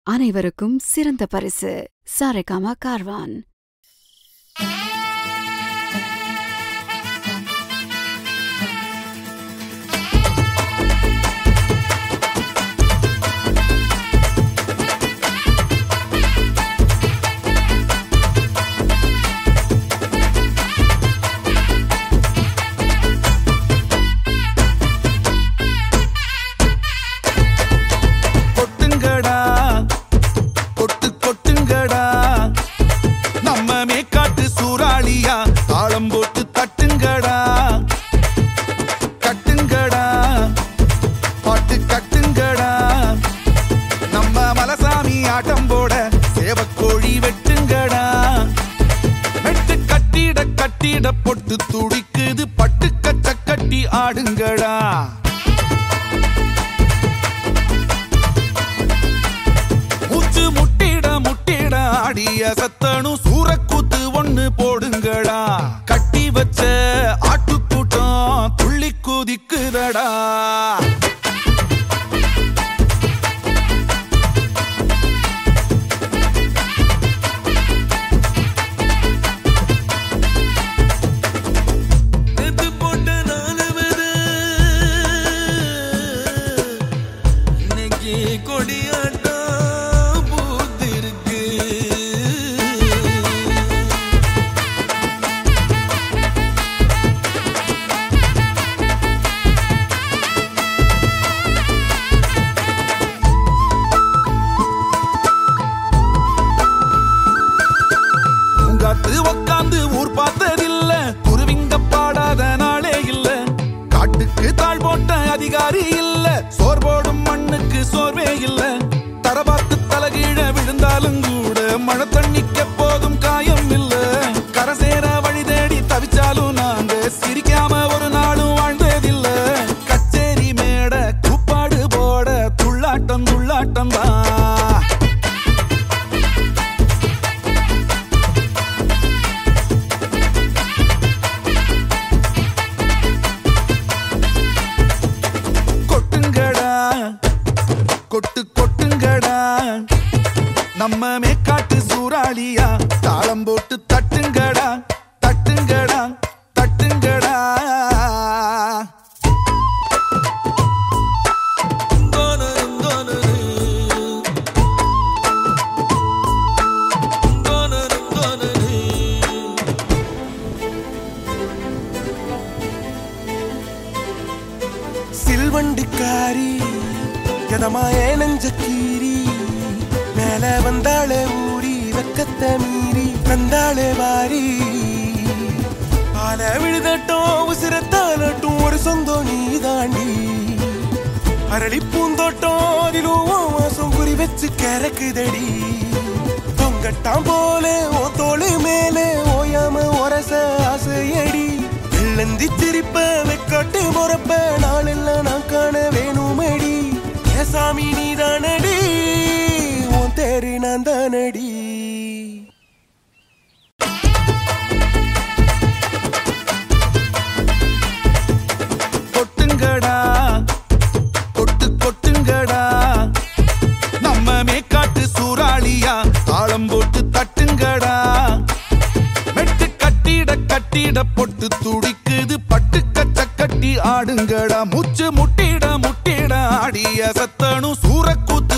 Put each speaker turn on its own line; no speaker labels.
அனைவருக்கும் சிறந்த பரிசு சாரேகாமா கார்வான்
கொட்டுங்கடா கொட்டு கொட்டுங்கடா நம்ம மேக்காட்டு சூறாளியா தாளம் போட்டு தட்டுங்கடா கட்டுங்கடா பாட்டு கட்டுங்கடா நம்ம மலசாமி ஆட்டம் போட சேவக்கோழி வெட்டுங்கடா வெட்டு கட்டிட கட்டிட பொட்டு துடிக்குது பட்டு கச்ச கட்டி ஆடுங்கடா மூச்சு முட்டிட முட்டிட ஆடிய சத்தனும் சூரக்கூத்து ஒண்ணு போடுங்கடா கட்டி வச்ச ஆட்டுக்கூட்டம் துள்ளி குதிக்குதடா
நேத்து போட்ட நாலுவது இன்னைக்கு கொடியாட்டம் பூத்திருக்கு
பூங்காத்து உக்காந்து ஊர் பார்த்ததில்ல குருவிங்க பாடாத நாளே இல்ல காட்டுக்கு தாழ் போட்ட அதிகாரி இல்ல சோர் போடும் மண்ணுக்கு சோர்வே இல்ல தரபாத்து தலகீழ விழுந்தாலும் கூட மழை தண்ணிக்க போதும் காயம் இல்ல கரசேர வழி தேடி தவிச்சாலும் நாங்க சிரிக்காம ஒரு நாளும் வாழ்ந்ததில்ல கச்சேரி மேட கூப்பாடு போட துள்ளாட்டம் துள்ளாட்டம் தான் கொட்டுங்கடா கொட்டு கொட்டுங்கடா நம்ம மேக்காட்டு சூறாளியா தாளம் போட்டு தட்டுங்கடா தட்டுங்கடா தட்டுங்கடா
தோணரும் தோணரு தோணரும் தோணரு
சில்வண்டுக்காரி எதமா நெஞ்ச கீரி மேல வந்தாளே ஊரி வெக்கத்தை மீறி தந்தாளே வாரி ஆல விழுதட்டும் உசிரத்தாலட்டும் ஒரு சொந்தம் நீ தாண்டி அரளி பூந்தோட்டம் அதிலும் உன் வாசம் குறி வச்சு கறக்குதடி தொங்கட்டாம் போல ஓ தோளு மேலே ஓயாம ஒரச ஆசையடி வெள்ளந்தி சிரிப்ப வெக்காட்டு முறப்ப நாளெல்லாம் நான் காண வேணுமடி ஏசாமி நீ தானடி உன் தேரு நான் தானடி
கொட்டுங்கடா கொட்டு கொட்டுங்கடா நம்ம மேக்காட்டு சூறாளியா தாளம் போட்டு தட்டுங்கடா மெட்டு கட்டிட கட்டிட பொட்டு துடிக்குது பட்டு கச்ச கட்டி ஆடுங்கடா மூச்சு முட்டிட முட்டிட ஆடிய சத்தனும் சூரக்கூத்து